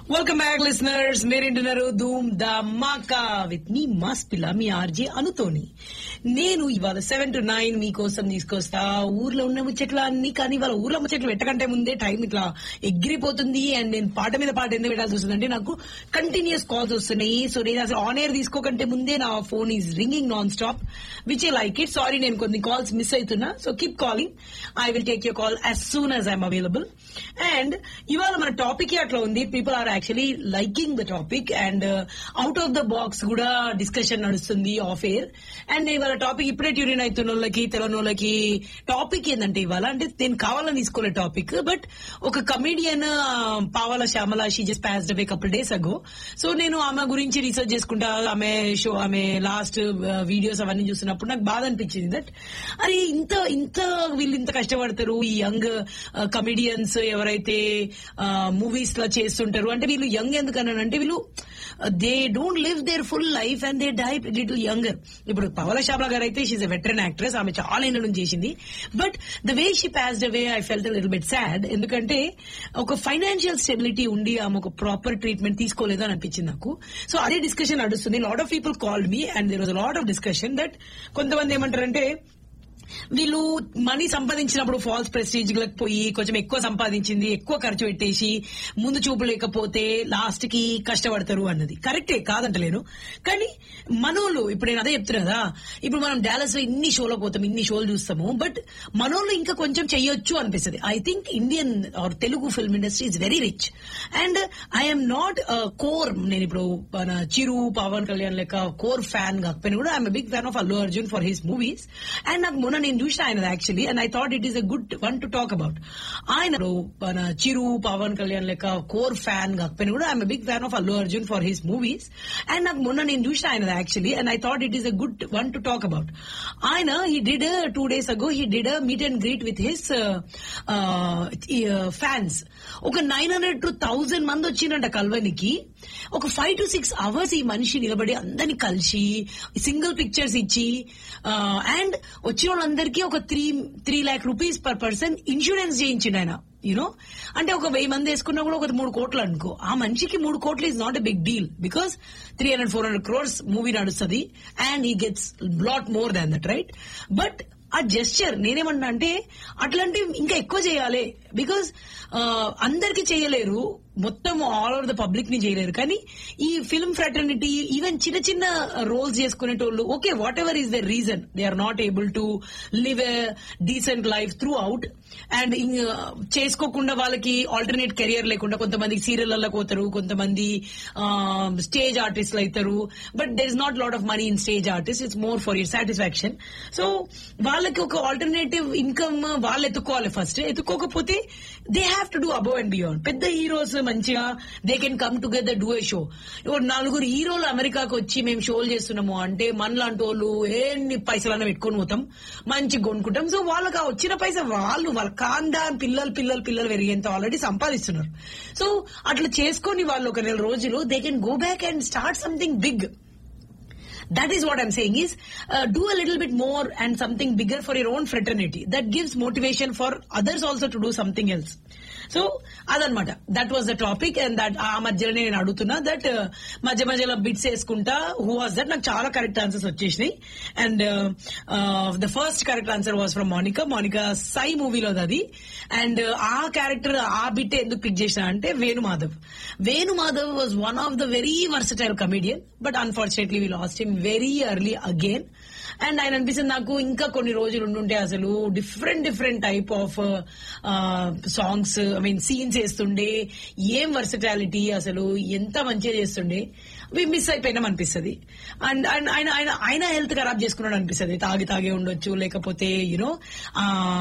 Welcome back listeners మీరేంటున్నారు ధూమ్ the మాకా with me mass పిల్ల మీ ఆర్జే అనుతోని నేను ఇవాళ సెవెన్ టు నైన్ మీకోసం తీసుకొస్తా ఊర్లో ఉన్న ముచ్చట్లు అన్ని కానీ వాళ్ళ ఊర్లో ముచ్చట్లు పెట్టకంటే ముందే టైం ఇట్లా ఎగిరిపోతుంది అండ్ నేను పాట మీద పాట ఎందుకు పెట్టాల్సి వస్తుందంటే నాకు కంటిన్యూస్ కాల్స్ వస్తున్నాయి సో నేను అసలు ఆన్ ఎయిర్ తీసుకోకంటే ముందే నా phone is ringing non stop which I like it sorry నేను కొన్ని కాల్స్ మిస్ అవుతున్నా so keep calling I will take you call as soon as I'm available and ఇవాళ మన టాపిక్ అట్లా ఉంది people are actually liking the topic and out of the box కూడా discussion నడుస్తుంది off air and ఇవాళ topic ఇప్పుడే tune అవుతున్న వాళ్ళకి తెలియని వాళ్ళకి టాపిక్ ఏంటంటే ఇవాళ అంటే నేను కావాలని తీసుకోలే టాపిక్ బట్ ఒక comedian Pavala Shyamala she just passed away couple days ago so నేను ఆమె గురించి రీసెర్చ్ చేసుకుంటా ఆమె షో ఆమె లాస్ట్ వీడియోస్ అవన్నీ చూసినప్పుడు నాకు బాధ అనిపించింది దట్ అరే ఇంత ఇంత వీళ్ళు ఇంత కష్టపడతారు ఈ యంగ్ కమెడియన్స్ ఎవరైతే మూవీస్ లో చేస్తుంటారు అంటే వీళ్ళు యంగ్ ఎందుకన్నానంటే వీళ్ళు they don't live their full life and they die little younger ఇప్పుడు పవల శాబ్లా గారు అయితే షీజ్ ఎ వెటరన్ యాక్ట్రెస్ ఆమె చాలా ఏళ్ళ నుంచి చేసింది but the way she passed away I felt little bit sad ఎందుకంటే ఒక ఫైనాన్షియల్ స్టెబిలిటీ ఉండి ఆమె ఒక ప్రాపర్ ట్రీట్మెంట్ తీసుకోలేదు అని అనిపించింది నాకు సో అదే డిస్కషన్ నడుస్తుంది lot of people called me and there was lot of discussion that కొంతమంది ఏమంటారంటే వీళ్ళు మనీ సంపాదించినప్పుడు ఫాల్స్ ప్రెస్టీజ్ లకు పోయి కొంచెం ఎక్కువ సంపాదించింది ఎక్కువ ఖర్చు పెట్టేసి ముందు చూపు లేకపోతే లాస్ట్ కి కష్టపడతారు అన్నది కరెక్టే కాదంటలేను కానీ మనోళ్ళు ఇప్పుడు నేను అదే చెప్తున్నా కదా ఇప్పుడు మనం డాలస్ లో ఇన్ని షోలో పోతాం ఇన్ని షోలు చూస్తాము బట్ మనోళ్ళు ఇంకా కొంచెం చెయ్యొచ్చు అనిపిస్తుంది I think Indian or Telugu film industry is very rich and I'm not core నేను ఇప్పుడు మన చిరు పవన్ కళ్యాణ్ లెక్క కోర్ ఫ్యాన్ కాకపోయినా కూడా I'm big fan of Allu Arjun for his movies and నాకు మొన్న నేను చూసిన ఆయన actually and I thought it is a good one to talk about ఆయన మన చిరు పవన్ కళ్యాణ్ లెక్క కోర్ ఫ్యాన్ కాకపోయినా కూడా I'm big fan of Allu Arjun for his movies and నాకు మొన్న నేను చూసిన ఆయన actually and I thought it is a good one to talk about ఆయన he did two days ago he did meet and greet with his fans ఒక nine hundred to thousand మంది వచ్చిందంట కల్వనికి ఒక ఫైవ్ టు సిక్స్ అవర్స్ ఈ మనిషి నిలబడి అందరిని కలిసి సింగిల్ పిక్చర్స్ ఇచ్చి అండ్ వచ్చిన వాళ్ళందరికీ ఒక three three lakh rupees per person insurance చేయించిండు ఆయన యూనో అంటే ఒక వెయ్యి మంది వేసుకున్నా కూడా ఒక మూడు కోట్లు అనుకో ఆ మనిషికి మూడు కోట్లు is not a big deal because three hundred four hundred crores movie నడుస్తుంది and he gets lot more than that right but ఆ జెస్చర్ నేనేమన్నా అంటే అట్లాంటివి ఇంకా ఎక్కువ చేయాలి బికాస్ అందరికి చేయలేరు మొత్తం ఆల్ ఓవర్ ద పబ్లిక్ ని చేయలేరు కానీ ఈ ఫిల్మ్ ఫ్రాటర్నిటీ ఈవెన్ చిన్న చిన్న రోల్స్ చేసుకునేటోళ్ళు okay whatever is the reason they are not able to live a decent life throughout and చేసుకోకుండా వాళ్ళకి ఆల్టర్నేట్ కెరియర్ లేకుండా కొంతమంది సీరియల్లలో పోతారు కొంతమంది స్టేజ్ ఆర్టిస్ట్లు అవుతారు but there is not lot of money in stage artist it's more for your satisfaction so వాళ్ళకి ఒక ఆల్టర్నేటివ్ ఇన్కమ్ వాళ్ళు ఎత్తుకోవాలి ఫస్ట్ ఎత్తుకోకపోతే they have to do above and beyond పెద్ద హీరోస్ మంచిగా they can come together do a show ఇప్పుడు నలుగురు హీరోలు అమెరికాకు వచ్చి మేము షోలు చేస్తున్నాము అంటే మనలాంటి వాళ్ళు ఎన్ని పైసలన్నా పెట్టుకొని పోతాం మంచి కొనుక్కుంటాం సో వాళ్ళకి ఆ వచ్చిన పైసా వాళ్ళు వాళ్ళ కాందా పిల్లలు పిల్లలు పిల్లలు పెరిగేంత ఆల్రెడీ సంపాదిస్తున్నారు సో అట్లా చేసుకొని వాళ్ళు ఒక నెల రోజులు they can go back and start something big that is what I'm saying is uh, do a little bit more and something bigger for your own fraternity. That gives motivation for others also to do something else. So అదనమాట that was the topic and that ఆ మధ్యలో నేను అడుగుతున్నా that మధ్య మధ్యలో bits వేసుకుంటా who was that నాకు చాలా కరెక్ట్ ఆన్సర్స్ వచ్చేసినాయి and the first correct answer was from Monica Monica Sye మూవీలో అది అండ్ ఆ క్యారెక్టర్ ఆ బిట్ ఎందుకు పిక్ చేసిన అంటే Venu Madhav Venu Madhav was one of the very versatile comedian but unfortunately we lost him very early again and ఆయన అనిపిస్తుంది నాకు ఇంకా కొన్ని రోజులు ఉండుంటే అసలు different different type of songs I mean scenes వేస్తుండే ఏం వర్సటాలిటీ అసలు ఎంత మంచిగా చేస్తుండే అవి మిస్ అయిపోయినాం అనిపిస్తుంది అండ్ అండ్ ఆయన ఆయన ఆయన హెల్త్ ఖరాబ్ చేసుకున్నాడు అనిపిస్తుంది తాగి తాగే ఉండొచ్చు లేకపోతే యూనో